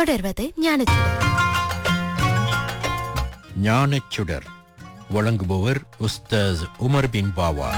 தொடர்வது ஞானச்சுடர் ஞானச்சுடர் வழங்குபவர் உஸ்தாஸ் உமர் பின் பாவா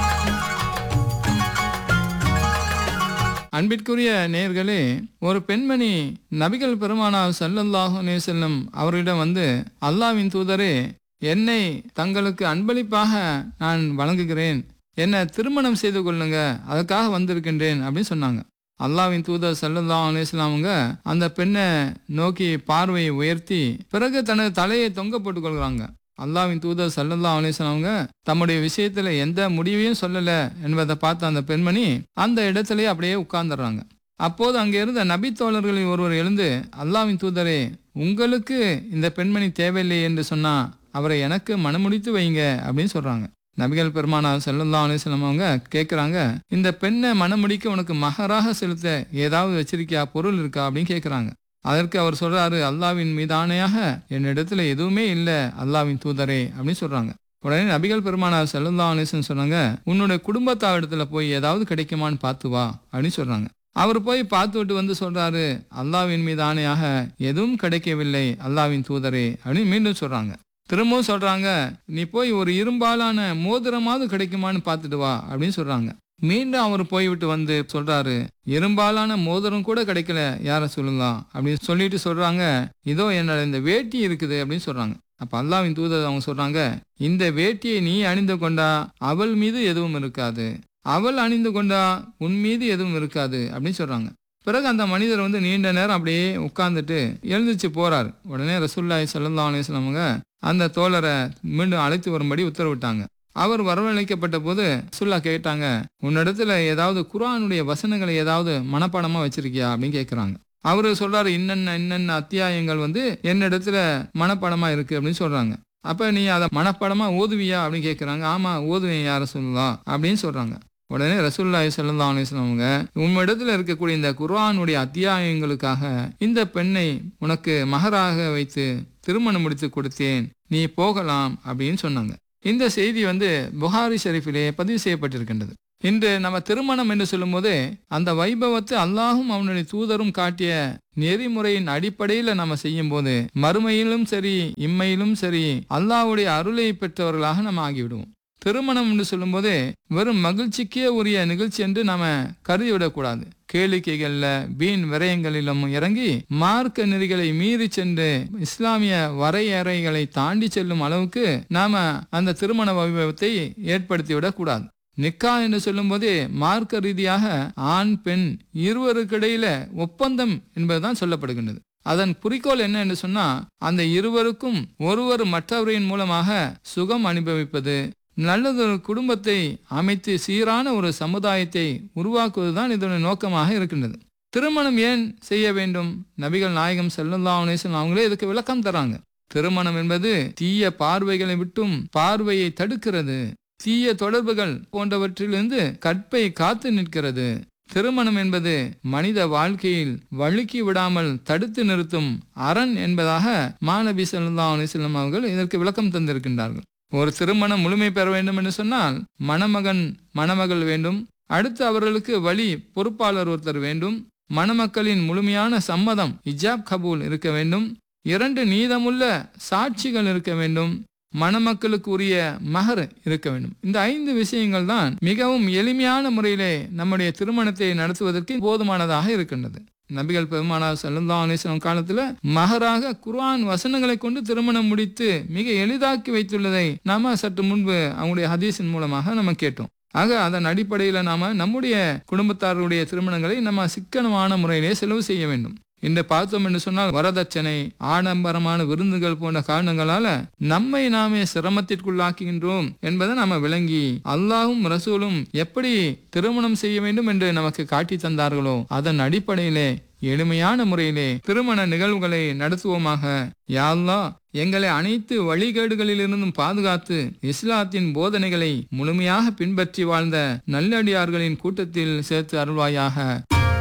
அன்பிற்குரிய நேயர்களே ஒரு பெண்மணி நபிகள் பெருமானார் ஸல்லல்லாஹு அலைஹி வஸல்லம் அவர்களிடம் வந்து அல்லாஹ்வின் தூதரே என்னை தங்களுக்கு அன்பளிப்பாக நான் வழங்குகிறேன் என்னை திருமணம் செய்து கொள்ளுங்க அதுக்காக வந்திருக்கின்றேன் அப்படின்னு சொன்னாங்க அல்லாஹ்வின் தூதர் ஸல்லல்லாஹு அலைஹி வஸல்லம் அவங்க அந்த பெண்ணை நோக்கி பார்வையை உயர்த்தி பிறகு தனது தலையை தொங்க போட்டுக் கொள்கிறாங்க அல்லாஹ்வின் தூதர் ஸல்லல்லாஹு அலைஹி வஸல்லம் அவங்க தம்முடைய விஷயத்துல எந்த முடிவையும் சொல்லல என்பதை பார்த்த அந்த பெண்மணி அந்த இடத்திலேயே அப்படியே உட்கார்ந்துடுறாங்க அப்போது அங்கே இருந்த நபி தோழர்களில் ஒருவர் எழுந்து அல்லாஹ்வின் தூதரே உங்களுக்கு இந்த பெண்மணி தேவையில்லை என்று சொன்னா அவரை எனக்கு மனமுடித்து வைங்க அப்படின்னு சொல்றாங்க நபிகள் பெருமானார் ஸல்லல்லாஹு அலைஹி வஸல்லம் அவங்க கேட்குறாங்க இந்த பெண்ணை மனமுடிக்க உனக்கு மகராக செலுத்த ஏதாவது வச்சிருக்கியா பொருள் இருக்கா அப்படின்னு கேட்குறாங்க அதற்கு அவர் சொல்றாரு அல்லாவின் மீதானையாக என்னிடத்துல எதுவுமே இல்லை அல்லாவின் தூதரே அப்படின்னு சொல்றாங்க உடனே நபிகள் பெருமானார் ஸல்லல்லாஹு அலைஹி வஸல்லம் சொன்னாங்க உன்னுடைய குடும்பத்தார் இடத்துல போய் ஏதாவது கிடைக்குமான்னு பார்த்து வா அப்படின்னு சொல்றாங்க அவர் போய் பார்த்து விட்டு வந்து சொல்றாரு அல்லாவின் மீது ஆணையாக எதுவும் கிடைக்கவில்லை அல்லாவின் தூதரே அப்படின்னு மீண்டும் சொல்றாங்க திரும்பவும் சொல்றாங்க நீ போய் ஒரு இரும்பாலான மோதிரமாவது கிடைக்குமான்னு பார்த்துட்டு வா அப்படின்னு சொல்றாங்க மீண்டும் அவர் போய்விட்டு வந்து சொல்றாரு இரும்பாலான மோதிரம் கூட கிடைக்கல யார சொல்லுங்க அப்படின்னு சொல்லிட்டு சொல்றாங்க இதோ என்னோட இந்த வேட்டி இருக்குது அப்படின்னு சொல்றாங்க அப்ப அல்லாவின் தூதர் அவங்க சொல்றாங்க இந்த வேட்டியை நீ அணிந்து கொண்டா அவள் மீது எதுவும் இருக்காது அவள் அணிந்து கொண்டா உன் மீது எதுவும் இருக்காது அப்படின்னு சொல்றாங்க பிறகு அந்த மனிதர் வந்து நீண்ட நேரம் அப்படியே உட்கார்ந்துட்டு எழுந்திருச்சு போறாரு உடனே ரசூல்லாய் ஸல்லல்லாஹு அலைஹி வஸல்லம் அவங்க அந்த தோழரை மீண்டும் அழைத்து வரும்படி உத்தரவிட்டாங்க அவர் வரவழைக்கப்பட்ட போது சுல்லா கேட்டாங்க உன்னிடத்துல ஏதாவது குர்ஆனுடைய வசனங்களை ஏதாவது மனப்பாடமா வச்சிருக்கியா அப்படின்னு கேட்குறாங்க அவரு சொல்றாரு இன்னென்ன இன்னென்ன அத்தியாயங்கள் வந்து என்னிடத்துல மனப்பாடமா இருக்கு அப்படின்னு சொல்றாங்க அப்ப நீ அதை மனப்பாடமா ஓதுவியா அப்படின்னு கேட்குறாங்க ஆமா ஓதுவேன் யார சொல்லலாம் அப்படின்னு சொல்றாங்க உடனே ரசூல்லாய் ஸல்லல்லாஹு அலைஹி வஸல்லம் அவங்க உம்மிடத்துல இருக்கக்கூடிய இந்த குர்ஆனுடைய அத்தியாயங்களுக்காக இந்த பெண்ணை உனக்கு மகராக வைத்து திருமணம் முடித்து கொடுத்தேன் நீ போகலாம் அப்படின்னு சொன்னாங்க இந்த செய்தி வந்து புகாரி ஷெரீஃபிலே பதிவு செய்யப்பட்டிருக்கின்றது இன்று நம்ம திருமணம் என்று சொல்லும்போது அந்த வைபவத்தை அல்லாஹும் அவனுடைய தூதரும் காட்டிய நெறிமுறையின் அடிப்படையில் நம்ம செய்யும் போது மறுமையிலும் சரி இம்மையிலும் சரி அல்லாஹ்வுடைய அருளை பெற்றவர்களாக நம்ம ஆகிவிடுவோம் திருமணம் என்று சொல்லும்போது வெறும் மகிழ்ச்சிக்கே உரிய நிகழ்ச்சி என்று நாம கருதிவிடக்கூடாது கேளிக்கைகள்ல வீண் விரயங்களிலும் இறங்கி மார்க்க நெறிகளை மீறி சென்று இஸ்லாமிய வரையறைகளை தாண்டி செல்லும் அளவுக்கு நாம அந்த திருமண வைபவத்தை ஏற்படுத்திவிடக் கூடாது நிக்கா என்று சொல்லும்போது மார்க்க ரீதியாக ஆண் பெண் இருவருக்கிடையில ஒப்பந்தம் என்பதுதான் சொல்லப்படுகின்றது அதன் குறிக்கோள் என்ன என்று சொன்னா அந்த இருவருக்கும் ஒருவர் மற்றவரின் மூலமாக சுகம் அனுபவிப்பது நல்லதொரு குடும்பத்தை அமைத்து சீரான ஒரு சமுதாயத்தை உருவாக்குவதுதான் இதனுடைய நோக்கமாக இருக்கின்றது திருமணம் ஏன் செய்ய வேண்டும் நபிகள் நாயகம் ஸல்லல்லாஹு அலைஹி வஸல்லம் அவங்களே இதுக்கு விளக்கம் தராங்க திருமணம் என்பது தீய பார்வைகளை விட்டும் பார்வையை தடுக்கிறது தீய தொடர்புகள் போன்றவற்றிலிருந்து கற்பை காத்து நிற்கிறது திருமணம் என்பது மனித வாழ்க்கையில் வழுக்கி விடாமல் தடுத்து நிறுத்தும் அரண் என்பதாக மாநபி ஸல்லல்லாஹு அலைஹி வஸல்லம் அவர்கள் இதற்கு விளக்கம் தந்திருக்கின்றார்கள் ஒரு திருமணம் முழுமை பெற வேண்டும் என்று சொன்னால் மணமகன் மணமகள் வேண்டும் அடுத்து அவர்களுக்கு வழி பொறுப்பாளர் ஒருத்தர் வேண்டும் மணமக்களின் முழுமையான சம்மதம் இஜாப் கபூல் இருக்க வேண்டும் இரண்டு நீதமுள்ள சாட்சிகள் இருக்க வேண்டும் மணமக்களுக்கு உரிய மகர் இருக்க வேண்டும் இந்த ஐந்து விஷயங்கள் தான் மிகவும் எளிமையான முறையிலே நம்முடைய திருமணத்தை நடத்துவதற்கு போதுமானதாக இருக்கின்றது நபிகள் பெருமானார் ஸல்லல்லாஹு அலைஹி வஸல்லம் காலத்துல மகராக குர்ஆன் வசனங்களை கொண்டு திருமணம் முடித்து மிக எளிதாக்கி வைத்துள்ளதை நாம சற்று முன்பு அவங்களுடைய ஹதீஸின் மூலமாக நம்ம கேட்டோம் ஆக அதன் அடிப்படையில் நாம நம்முடைய குடும்பத்தாருடைய திருமணங்களை நம்ம சிக்கனமான முறையிலே செலவு செய்ய வேண்டும் இன்று பார்த்தோம் என்று சொன்னால் வரதட்சணை ஆடம்பரமான விருந்துகள் போன்ற காரணங்களால நம்மை நாமே சிரமத்திற்குள்ளாக்குகின்றோம் என்பதை நாம விளங்கி அல்லாஹும் ரசூலும் எப்படி திருமணம் செய்ய வேண்டும் என்று நமக்கு காட்டி தந்தார்களோ அதன் அடிப்படையிலே எளிமையான முறையிலே திருமண நிகழ்வுகளை நடத்துவோமாக யாழ்லா எங்களை அனைத்து வழிகேடுகளிலிருந்தும் பாதுகாத்து இஸ்லாத்தின் போதனைகளை முழுமையாக பின்பற்றி வாழ்ந்த நல்லடியார்களின் கூட்டத்தில் சேர்த்து அருள்வாயாக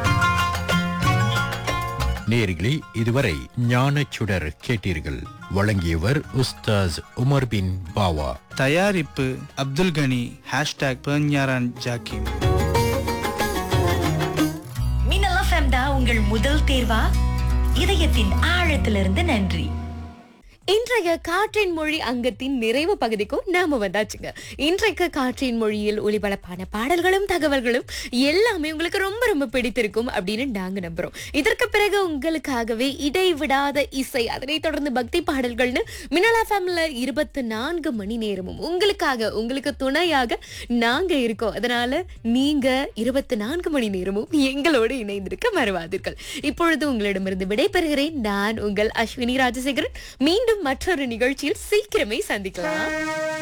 நேர்களே இதுவரை ஞானச்சுடர் கேட்டீர்கள் வழங்கியவர் உஸ்தாஸ் உமர் பின் பாவா தயாரிப்பு அப்துல் கனி ஹேஷ்டாக் பெர்ஞாரான் ஜாக்கிம் மின்னல் எஃப்எம் தான் உங்கள் முதல் தேர்வா இதயத்தின் ஆழத்திலிருந்து நன்றி இன்றைய காற்றின் மொழி அங்கத்தின் நிறைவு பகுதிக்கும் நாம வந்தாச்சுங்க இன்றைக்கு காற்றின் மொழியில் ஒளிபரப்பான பாடல்களும் தகவல்களும் எல்லாமே உங்களுக்கு ரொம்ப ரொம்ப பிடித்திருக்கும் அப்படின்னு நாங்க நம்புறோம் இதற்கு பிறகு உங்களுக்காகவே இடைவிடாத இசை அதனைத் தொடர்ந்து பக்தி பாடல்கள்னு மினலா ஃபேமில இருபத்தி நான்கு மணி நேரமும் உங்களுக்காக உங்களுக்கு துணையாக நாங்க இருக்கோம் அதனால நீங்க இருபத்தி நான்கு மணி நேரமும் எங்களோடு இணைந்திருக்க மறவாதீர்கள் இப்பொழுது உங்களிடமிருந்து விடைபெறுகிறேன் நான் உங்கள் அஸ்வினி ராஜசேகரன் மீண்டும் மற்றொரு நிகழ்ச்சியில் சீக்கிரமே சந்திக்கலாம்